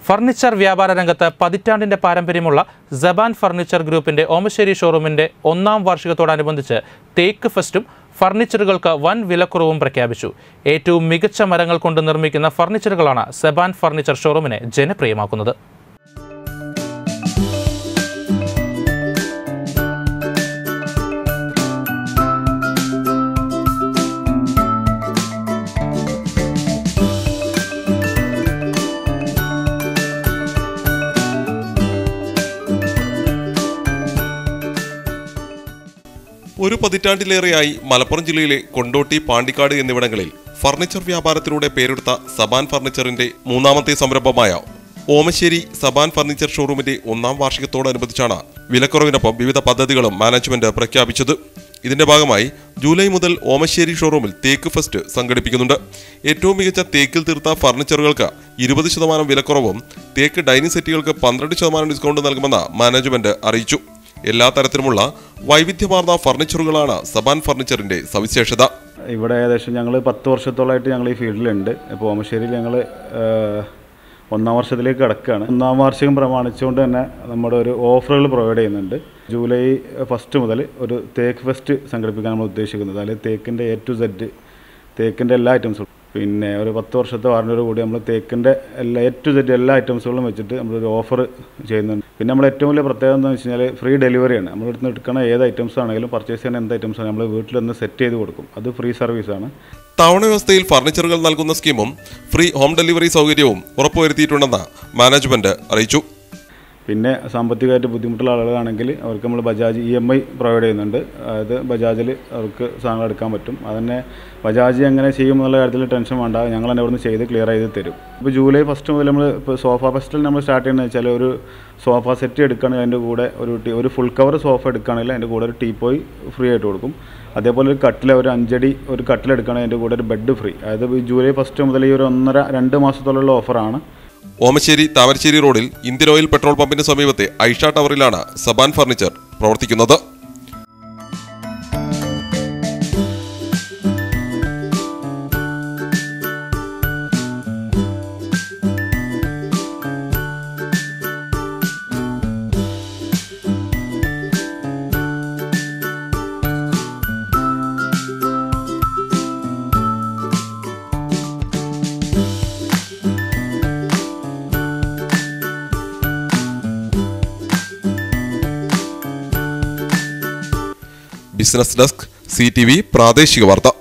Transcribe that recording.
furniture വ്യാപാര രംഗത്ത് പതിറ്റാണ്ടിന്റെ പാരമ്പര്യമുള്ള ജബാൻ ഫർണിച്ചർ ഗ്രൂപ്പിന്റെ ഓമശ്ശേരി ഷോറൂമിന്റെ ഒന്നാം വാർഷികത്തോടനുബന്ധിച്ച് തേക്ക് ഫെസ്റ്റും ഫർണിച്ചറുകൾക്ക് വൻ വിലക്കുറവും പ്രഖ്യാപിച്ചു ഏറ്റവും മികച്ച മരങ്ങൾ കൊണ്ട് നിർമ്മിക്കുന്ന ഫർണിച്ചറുകളാണ് സെബാൻ ഫർണിച്ചർ ഷോറൂമിനെ ജനപ്രിയമാക്കുന്നത് ഒരു പതിറ്റാണ്ടിലേറെയായി മലപ്പുറം ജില്ലയിലെ കൊണ്ടോട്ടി പാണ്ടിക്കാട് എന്നിവിടങ്ങളിൽ ഫർണിച്ചർ വ്യാപാരത്തിലൂടെ പേരെടുത്ത സബാൻ ഫർണിച്ചറിന്റെ മൂന്നാമത്തെ സംരംഭമായ ഓമശ്ശേരി സബാൻ ഫർണിച്ചർ ഷോറൂമിന്റെ ഒന്നാം വാർഷികത്തോടനുബന്ധിച്ചാണ് വിലക്കുറവിനൊപ്പം വിവിധ പദ്ധതികളും മാനേജ്മെന്റ് പ്രഖ്യാപിച്ചത് ഇതിന്റെ ഭാഗമായി ജൂലൈ മുതൽ ഓമശ്ശേരി ഷോറൂമിൽ തേക്ക് ഫെസ്റ്റ് സംഘടിപ്പിക്കുന്നുണ്ട് ഏറ്റവും മികച്ച തേക്കിൽ തീർത്ത ഫർണിച്ചറുകൾക്ക് ഇരുപത് ശതമാനം വിലക്കുറവും തേക്ക് ഡൈനിങ് സെറ്റുകൾക്ക് പന്ത്രണ്ട് ശതമാനം ഡിസ്കൗണ്ട് നൽകുമെന്ന് മാനേജ്മെന്റ് അറിയിച്ചു എല്ലാ തരത്തിലുമുള്ള വൈവിധ്യമാർന്ന ഫർണിച്ചറുകളാണ് സബാൻ ഫർണിച്ചറിന്റെ സവിശേഷത ഇവിടെ ഏകദേശം ഞങ്ങൾ പത്ത് വർഷത്തോളമായിട്ട് ഞങ്ങൾ ഈ ഫീൽഡിലുണ്ട് ഇപ്പോൾ ഓമശ്ശേരിയിൽ ഞങ്ങൾ ഒന്നാം വർഷത്തിലേക്ക് കിടക്കുകയാണ് ഒന്നാം വാർഷികം പ്രമാണിച്ചുകൊണ്ട് തന്നെ നമ്മുടെ ഒരു ഓഫറുകൾ പ്രൊവൈഡ് ചെയ്യുന്നുണ്ട് ജൂലൈ ഫസ്റ്റ് മുതൽ ഒരു തേക്ക് ഫെസ്റ്റ് സംഘടിപ്പിക്കാൻ നമ്മൾ ഉദ്ദേശിക്കുന്നത് അതിൽ തേക്കിൻ്റെ എ ടു സെഡ് തേക്കിൻ്റെ എല്ലാ ഐറ്റംസും പിന്നെ ഒരു പത്ത് വർഷത്തെ വാറൻറ്റിയോട് കൂടി നമ്മൾ തേക്കിൻ്റെ എല്ലാ എ ടു സെഡ് എല്ലാ ഐറ്റംസുകളും വെച്ചിട്ട് നമ്മളൊരു ഓഫർ ചെയ്യുന്നുണ്ട് പിന്നെ നമ്മൾ ഏറ്റവും വലിയ പ്രത്യേകത എന്താണെന്ന് വെച്ച് കഴിഞ്ഞാൽ ഫ്രീ ഡെലിവറിയാണ് നമ്മൾ ഇവിടുന്ന് എടുക്കുന്ന ഏത് ഐറ്റംസ് ആണെങ്കിലും പർച്ചേസ് ചെയ്യുന്ന എന്ത് ഐറ്റംസ് ആണെങ്കിലും നമ്മൾ വീട്ടിൽ നിന്ന് സെറ്റ് ചെയ്ത് കൊടുക്കും അത് ഫ്രീ സർവീസാണ് തവണ വ്യവസ്ഥയിൽ ഫർണിച്ചറുകൾ നൽകുന്ന സ്കീമും ഫ്രീ ഹോം ഡെലിവറി സൗകര്യവും ഉറപ്പുവരുത്തിയിട്ടുണ്ടെന്ന് മാനേജ്മെന്റ് അറിയിച്ചു പിന്നെ സാമ്പത്തികമായിട്ട് ബുദ്ധിമുട്ടുള്ള ആളുകളാണെങ്കിൽ അവർക്ക് നമ്മൾ Bajaj E M I provide ചെയ്യുന്നുണ്ട് അതായത് ബജാജിൽ അവർക്ക് സാധനങ്ങൾ എടുക്കാൻ പറ്റും അതന്നെ ബജാജ് എങ്ങനെ ചെയ്യും എന്നുള്ള കാര്യത്തിൽ ടെൻഷൻ വേണ്ട ഞങ്ങൾ തന്നെ ഇവിടുന്ന് ചെയ്ത് ക്ലിയർ ചെയ്ത് തരും ഇപ്പോൾ ജൂലൈ ഫസ്റ്റ് മുതൽ നമ്മൾ ഇപ്പോൾ സോഫ ഫെസ്റ്റിൽ നമ്മൾ സ്റ്റാർട്ട് ചെയ്യുന്നത് വെച്ചാൽ ഒരു സോഫ സെറ്റ് എടുക്കുകയാണെങ്കിൽ അതിൻ്റെ കൂടെ ഒരു ടീ ഒരു ഫുൾ കവർ സോഫ എടുക്കുകയാണെങ്കിൽ അതിൻ്റെ കൂടെ ഒരു ടീ പോയി ഫ്രീ ആയിട്ട് കൊടുക്കും അതേപോലെ ഒരു കട്ടിൽ ഒരു അഞ്ചടി ഒരു കട്ടിൽ എടുക്കുകയാണെങ്കിൽ അതിൻ്റെ കൂടെ ഒരു ബെഡ് ഫ്രീ അതായത് ഈ ജൂലൈ ഫസ്റ്റ് മുതൽ ഈ ഒരു ഒന്നര രണ്ട് മാസത്തോളമുള്ള ഓഫറാണ് ഓമശ്ശേരി താമരശ്ശേരി റോഡിൽ ഇന്ത്യൻ ഓയിൽ പെട്രോൾ പമ്പിന് സമീപത്തെ ഐഷ ടവറിലാണ് സബാൻ ഫർണിച്ചർ പ്രവർത്തിക്കുന്നത് business desk C T V പ്രാദേശിക വാർത്ത